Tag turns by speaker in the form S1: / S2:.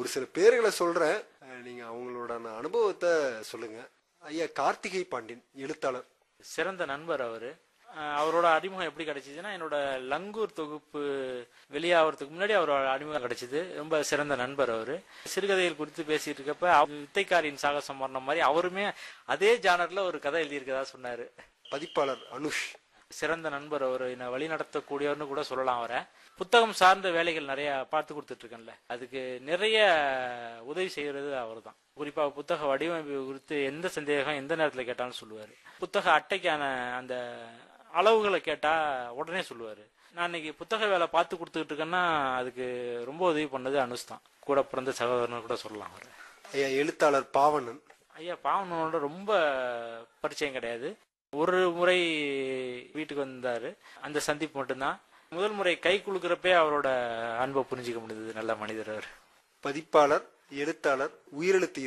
S1: ஒரு சில பேர்களை சொல்றேன் அஹ், நீங்க அவங்களோட அனுபவத்தை சொல்லுங்க ஐயா கார்த்திகை பாண்டியன் எழுத்தாளர்
S2: சிறந்த நண்பர் அவரு அஹ் அவரோட அறிமுகம் எப்படி கிடைச்சிதுன்னா என்னோட லங்கூர் தொகுப்பு வெளியாகிறதுக்கு முன்னாடி அவரோட அறிமுகம் கிடைச்சிது ரொம்ப சிறந்த நண்பர் அவரு சிறுகதைகள் குறித்து பேசிட்டு இருக்கப்ப அவர் வித்தைக்காரியின் சாகசம் பண்ண மாதிரி அவருமே அதே ஜானர்ல ஒரு கதை எழுதியிருக்கதா சொன்னாரு
S1: பதிப்பாளர் அனுஷ்
S2: சிறந்த நண்பர் அவர் என்னை வழி நடத்தக்கூடியவர்னு கூட சொல்லலாம் அவரை புத்தகம் சார்ந்த வேலைகள் நிறைய பார்த்து கொடுத்துட்டு இருக்கேன்ல அதுக்கு நிறைய உதவி செய்யறது அவர் தான் குறிப்பா புத்தக வடிவமைப்பு குறித்து எந்த சந்தேகம் எந்த நேரத்துல கேட்டாலும் சொல்லுவாரு புத்தக அட்டைக்கான அந்த அளவுகளை கேட்டா உடனே சொல்லுவாரு நான் இன்னைக்கு புத்தக வேலை பார்த்து கொடுத்துக்கிட்டு இருக்கேன்னா அதுக்கு ரொம்ப உதவி பண்ணது அனுஷ் தான் கூட பிறந்த சகோதரன் கூட சொல்லலாம் அவர்
S1: ஐயா எழுத்தாளர் பாவணன்
S2: ஐயா பாவனோட ரொம்ப பரிச்சயம் கிடையாது ஒரு முறை வீட்டுக்கு வந்தாரு அந்த சந்திப்பு மட்டும்தான் முதல் முறை கை குலுக்கிறப்பே அவரோட அன்பை புரிஞ்சுக்க முடியுது நல்ல மனிதர் அவர்
S1: பதிப்பாளர் எழுத்தாளர் உயிரெழுத்து